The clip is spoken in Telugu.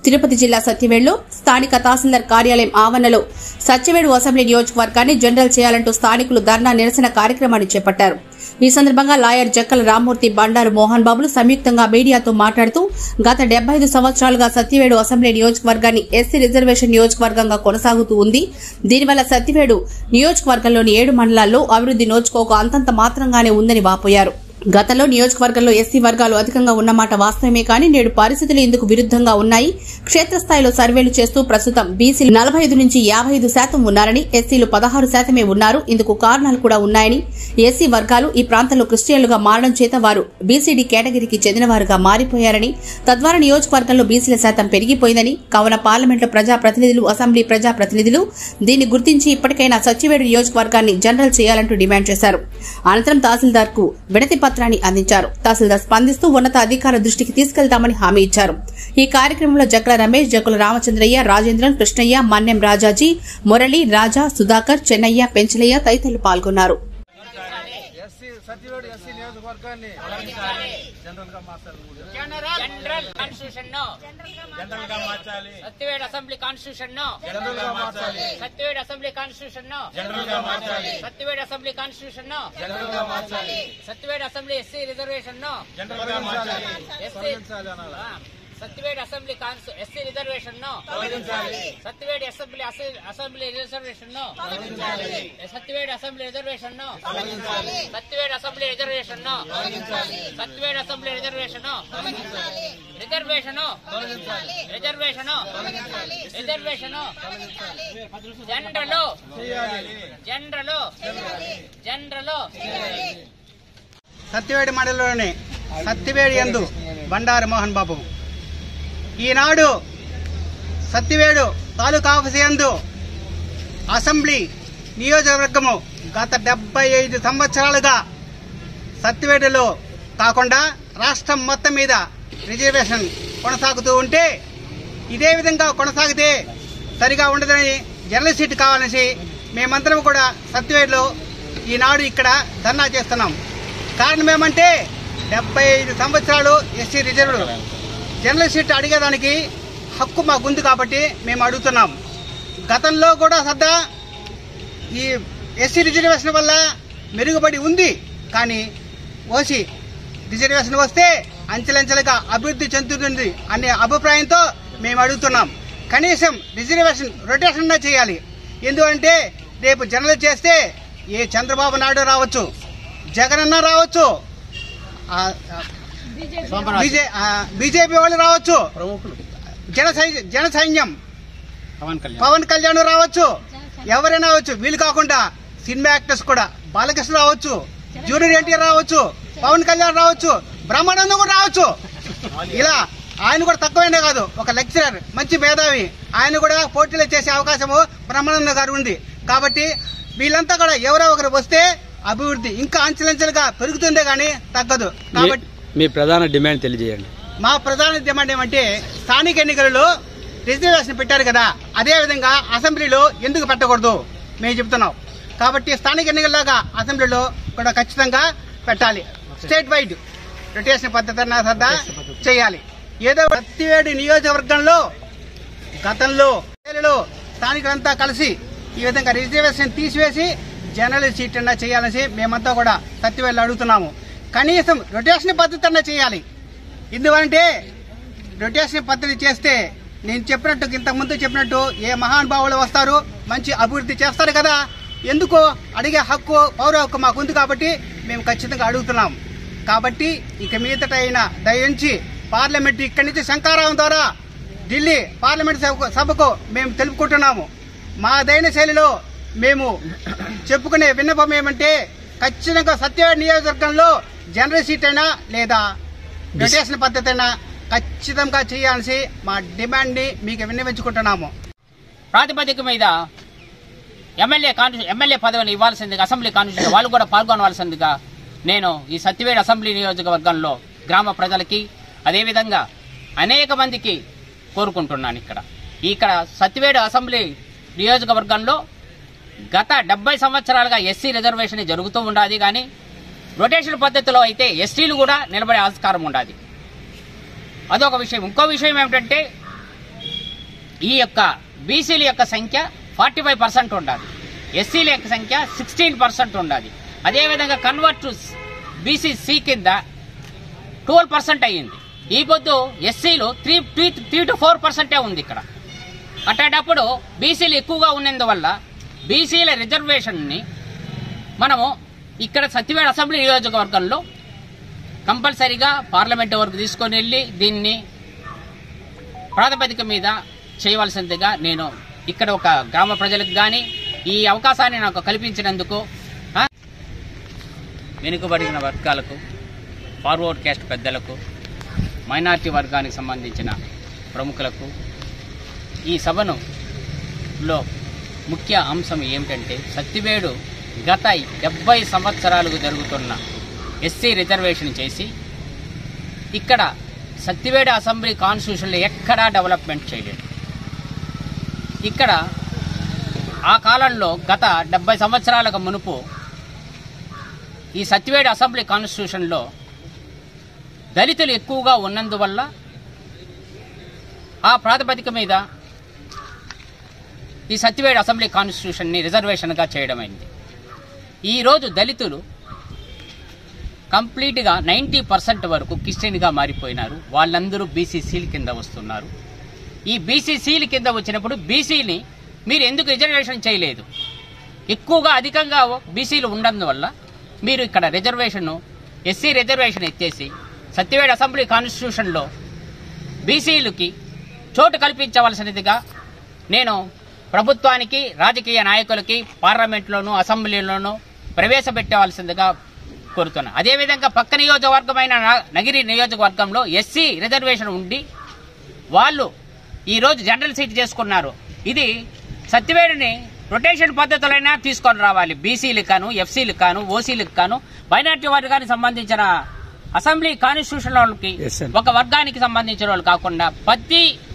తిరుపతి జిల్లా సత్యవేడులో స్థానిక తహసీల్దార్ కార్యాలయం ఆవరణలో సత్యవేడు అసెంబ్లీ నియోజకవర్గాన్ని జనరల్ చేయాలంటూ స్థానికులు ధర్నా నిరసన కార్యక్రమాన్ని చేపట్టారు ఈ సందర్భంగా లాయర్ జక్కల రామ్మూర్తి బండారు మోహన్ బాబులు సంయుక్తంగా మీడియాతో మాట్లాడుతూ గత డెబ్బై ఐదు సంవత్సరాలుగా సత్యవేడు అసెంబ్లీ నియోజకవర్గాన్ని ఎస్సీ రిజర్వేషన్ నియోజకవర్గంగా కొనసాగుతూ ఉంది దీనివల్ల సత్యవేడు నియోజకవర్గంలోని ఏడు మండలాల్లో అభివృద్ధి నోచుకోక అంతంత మాత్రంగానే ఉందని వాపోయారు గతంలో నియోజకవర్గంలో ఎస్సీ వర్గాలు అధికంగా ఉన్నమాట వాస్తవమే కానీ నేడు పరిస్థితులు ఇందుకు విరుద్ధంగా ఉన్నాయి క్షేత్రస్థాయిలో సర్వేలు చేస్తూ ప్రస్తుతం బీసీలు నలభై ఐదు నుంచి యాభై ఐదు శాతం ఉన్నారని ఎస్సీలు పదహారు శాతమే ఉన్నారు ఇందుకు కారణాలు కూడా ఉన్నాయని ఎస్సీ వర్గాలు ఈ ప్రాంతంలో క్రిస్టియన్లుగా మారడం చేత వారు బీసీడీ కేటగిరీకి చెందినవారుగా మారిపోయారని తద్వారా నియోజకవర్గంలో బీసీల శాతం పెరిగిపోయిందని కావున పార్లమెంట్లో ప్రజాప్రతినిధులు అసెంబ్లీ ప్రజాప్రతినిధులు దీన్ని గుర్తించి ఇప్పటికైనా సచివేడు నియోజకవర్గాన్ని జనరల్ చేయాలంటూ డిమాండ్ చేశారు అనంతరం తహసీల్దార్ కు వినతి పత్రాన్ని అందించారు తహసీల్దార్ స్పందిస్తూ ఉన్నత అధికారుల దృష్టికి తీసుకెళ్తామని హామీ ఇచ్చారు ఈ కార్యక్రమంలో జక్కల రమేష్ జక్కుల రామచంద్రయ్య రాజేంద్రన్ కృష్ణయ్య మన్నెం రాజాజీ మురళి రాజా సుధాకర్ చెన్నయ్య పెంచలయ్య తదితరులు పాల్గొన్నారు ఎస్సీ సత్యవేడు ఎస్సీ నియోజకవర్గాన్ని జనరల్ గా మార్చాలి జనరల్ కాన్స్టిట్యూషన్ ను జనరల్ గా మార్చాలి సత్యవేడ్ అసెంబ్లీ కాన్స్టిట్యూషన్ ను జనరల్ గా మార్చాలి సత్యవేడ్ అసెంబ్లీ కాన్స్టిట్యూషన్ ను జనరల్ గా మార్చాలి సత్యవేడ్ అసెంబ్లీ కాన్స్టిట్యూషన్ ను జనరల్ గా మార్చాలి సత్యవేడ్ అసెంబ్లీ ఎస్సీ రిజర్వేషన్ ను జనరల్ గా మార్చాలి ఎస్సీ తొలగించాలి అనాలి సత్యవేడ్ అసెంబ్లీ కాన్స్ ఎస్సీ రిజర్వేషన్ ను సత్యవేడ్ అసెంబ్లీ అసె- అసెంబ్లీ రిజర్వేషన్ ను సత్యవేడ్ అసెంబ్లీ రిజర్వేషన్ ను సత్యవేడ్ అసెంబ్లీ రిజర్వేషన్ ను Satyavedu assembly reservation reservation reservation reservation general general general Satyavedi మండలంలోని సత్యవేడి ఎందు బండారు మోహన్ బాబు ఈనాడు సత్యవేడు తాలూకా ఆఫీస్ యందు అసెంబ్లీ నియోజకవర్గము గత డెబ్బై ఐదు సంవత్సరాలుగా సత్యవేడులో కాకుండా రాష్ట్రం మొత్తం మీద రిజర్వేషన్ కొనసాగుతూ ఉంటే ఇదే విధంగా కొనసాగితే సరిగా ఉండదని జనరల్ సీట్ కావాలనేసి మేమందరం కూడా సత్యవేడులో ఈనాడు ఇక్కడ ధర్నా చేస్తున్నాం కారణం ఏమంటే డెబ్బై ఐదు సంవత్సరాలు ఎస్సీ రిజర్వ్డ్ జనరల్ సీట్ అడిగేదానికి హక్కు మాకుంది కాబట్టి మేము అడుగుతున్నాం గతంలో కూడా సద్దా ఈ ఎస్సీ రిజర్వేషన్ వల్ల మెరుగుపడి ఉంది కానీ ఓసీ రిజర్వేషన్ వస్తే అంచెలంచెలుగా అభివృద్ధి చెందుతుంది అనే అభిప్రాయంతో మేము అడుగుతున్నాం కనీసం రిజర్వేషన్ రొటేషన్ చేయాలి ఎందుకంటే రేపు జనరల్ చేస్తే ఏ చంద్రబాబు నాయుడు రావచ్చు జగనన్న రావచ్చు ఆ, ఆ, బీజే ఆ, బీజేపీ వాళ్ళు రావచ్చు జన సై- జన సైన్యం పవన్ కళ్యాణ్ రావచ్చు ఎవరైనా రావచ్చు వీళ్ళు కాకుండా సినిమా యాక్టర్స్ కూడా బాలకృష్ణ రావచ్చు జూనియర్ ఎన్టీఆర్ రావచ్చు పవన్ కళ్యాణ్ రావచ్చు బ్రహ్మానందం కూడా రావచ్చు ఇలా ఆయన కూడా తక్కువైనా కాదు ఒక లెక్చరర్ మంచి మేధావి ఆయన కూడా పోటీలో చేసే అవకాశము బ్రహ్మానందం గారు ఉంది కాబట్టి వీళ్ళంతా కూడా ఎవరో ఒకరు వస్తే అభివృద్ధి ఇంకా అంచెలంచెలుగా పెరుగుతుందే కానీ తగ్గదు కాబట్టి మీ ప్రధాన డిమాండ్ తెలియజేయండి మా ప్రధాన డిమాండ్ ఏమంటే స్థానిక ఎన్నికలలో రిజర్వేషన్ పెట్టారు కదా అదే విధంగా అసెంబ్లీలో ఎందుకు పెట్టకూడదు మేము చెప్తున్నాం కాబట్టి స్థానిక ఎన్నికల్లాగా అసెంబ్లీలో కూడా ఖచ్చితంగా పెట్టాలి స్టేట్ వైడ్ రొటేషన్ పద్ధతి అన్న శ్రద్ధ చేయాలి ఏదో సత్తివేడి నియోజకవర్గంలో గతంలో ఏళ్లలో స్థానికులంతా కలిసి ఈ విధంగా రిజర్వేషన్ తీసివేసి జనరల్ సీట్ అన్నా చేయాలని మేమంతా కూడా సత్యవేళ్ళు అడుగుతున్నాము కనీసం రొటేషన్ పద్ధతి అన్నా చేయాలి ఎందుకంటే రొటేషన్ పద్ధతి చేస్తే నేను చెప్పినట్టు ఇంతకుముందు చెప్పినట్టు ఏ మహానుభావులు వస్తారు మంచి అభివృద్ధి చేస్తారు కదా ఎందుకో అడిగే హక్కు పౌర హక్కు మాకు ఉంది కాబట్టి మేము ఖచ్చితంగా అడుగుతున్నాం కాబట్టి ఇక మీదట అయినా దయించి పార్లమెంట్ ఇక్కడి నుంచి శంకారావం ద్వారా ఢిల్లీ పార్లమెంట్ సభకు- సభకు మేము తెలుపుకుంటున్నాము మా దైన శైలిలో మేము చెప్పుకునే విన్నపం ఏమంటే ఖచ్చితంగా సత్యవేడ నియోజకవర్గంలో జనరల్ సీట్ అయినా లేదా రొటేషన్ పద్ధతి అయినా ఖచ్చితంగా చేయాల్సి మా డిమాండ్ ని మీకు విన్నవించుకుంటున్నాము ప్రాతిపదిక మీద ఎమ్మెల్యే కాన్స్టి ఎమ్మెల్యే పదవిని ఇవ్వాల్సిందిగా అసెంబ్లీ కాన్స్టిట్యూషన్ వాళ్ళు కూడా పాల్గొనవలసిందిగా నేను ఈ సత్యవేడు అసెంబ్లీ నియోజకవర్గంలో గ్రామ ప్రజలకి అదేవిధంగా అనేక మందికి కోరుకుంటున్నాను ఇక్కడ ఇక్కడ సత్యవేడు అసెంబ్లీ నియోజకవర్గంలో గత డెబ్బై సంవత్సరాలుగా ఎస్సీ రిజర్వేషన్ జరుగుతూ ఉండాది కానీ రొటేషన్ పద్ధతిలో అయితే ఎస్టీలు కూడా నిలబడే ఆస్కారం ఉండాది అదొక విషయం ఇంకో విషయం ఏమిటంటే ఈ యొక్క బీసీల యొక్క సంఖ్య ఫార్టీ ఫైవ్ పర్సెంట్ ఉండాలి ఎస్సీల యొక్క సంఖ్య సిక్స్టీన్ పర్సెంట్ ఉండాలి అదేవిధంగా కన్వర్ట్ టు బీసీసీ కింద ట్వెల్వ్ పర్సెంట్ అయ్యింది ఈ పొద్దు ఎస్సీలు three three three to four పర్సెంటే ఉంది ఇక్కడ అట్టేటప్పుడు బీసీలు ఎక్కువగా ఉన్నందువల్ల బీసీల రిజర్వేషన్ని మనము ఇక్కడ సత్యవేడ అసెంబ్లీ నియోజకవర్గంలో కంపల్సరీగా పార్లమెంట్ వరకు తీసుకొని వెళ్ళి దీన్ని ప్రాతిపదిక మీద చేయవలసిందిగా నేను ఇక్కడ ఒక గ్రామ ప్రజలకు కానీ ఈ అవకాశాన్ని నాకు కల్పించినందుకు ఆ, వెనుకబడిన వర్గాలకు ఫార్వర్డ్ క్యాస్ట్ పెద్దలకు మైనార్టీ వర్గానికి సంబంధించిన ప్రముఖులకు ఈ సభను లో ముఖ్య అంశం ఏమిటంటే సత్తివేడు గత డెబ్బై సంవత్సరాలకు జరుగుతున్న ఎస్సీ రిజర్వేషన్ చేసి ఇక్కడ సత్తివేడు అసెంబ్లీ కాన్స్టిట్యూషన్లో ఎక్కడా డెవలప్మెంట్ చేయలేదు ఇక్కడ ఆ కాలంలో గత డెబ్బై సంవత్సరాలకు మునుపు ఈ సత్యవేడు అసెంబ్లీ కాన్స్టిట్యూషన్లో దళితులు ఎక్కువగా ఉన్నందువల్ల ఆ ప్రాతిపదిక మీద ఈ సత్యవేడు అసెంబ్లీ కాన్స్టిట్యూషన్ని రిజర్వేషన్గా చేయడమైంది ఈరోజు దళితులు కంప్లీట్గా నైంటీ పర్సెంట్ వరకు క్రిస్టియన్గా మారిపోయినారు వాళ్ళందరూ బీసీసీల కింద వస్తున్నారు ఈ బీసీసీల కింద వచ్చినప్పుడు బీసీని మీరు ఎందుకు రిజర్వేషన్ చేయలేదు ఎక్కువగా అధికంగా బీసీలు ఉండడం వల్ల మీరు ఇక్కడ రిజర్వేషన్ ఎస్సీ రిజర్వేషన్ ఎత్తేసి సత్యవేడు అసెంబ్లీ కాన్స్టిట్యూషన్లో బీసీలకి చోటు కల్పించవలసినదిగా నేను ప్రభుత్వానికి రాజకీయ నాయకులకి పార్లమెంట్లోనూ అసెంబ్లీలోనూ ప్రవేశపెట్టవలసిందిగా కోరుతున్నా అదేవిధంగా పక్క నియోజకవర్గమైన న- నగిరి నియోజకవర్గంలో ఎస్సీ రిజర్వేషన్ ఉండి వాళ్ళు ఈరోజు జనరల్ సీట్ చేసుకున్నారు ఇది సత్యవేడుని రొటేషన్ పద్ధతులైనా తీసుకొని రావాలి బీసీలకు కాను ఎఫ్సీలకు కాను ఓసీలకు కాను మైనార్టీ వర్గానికి సంబంధించిన అసెంబ్లీ కాన్స్టిట్యూషన్ వాళ్ళకి Yes, sir. ఒక వర్గానికి సంబంధించిన వాళ్ళు కాకుండా ప్రతి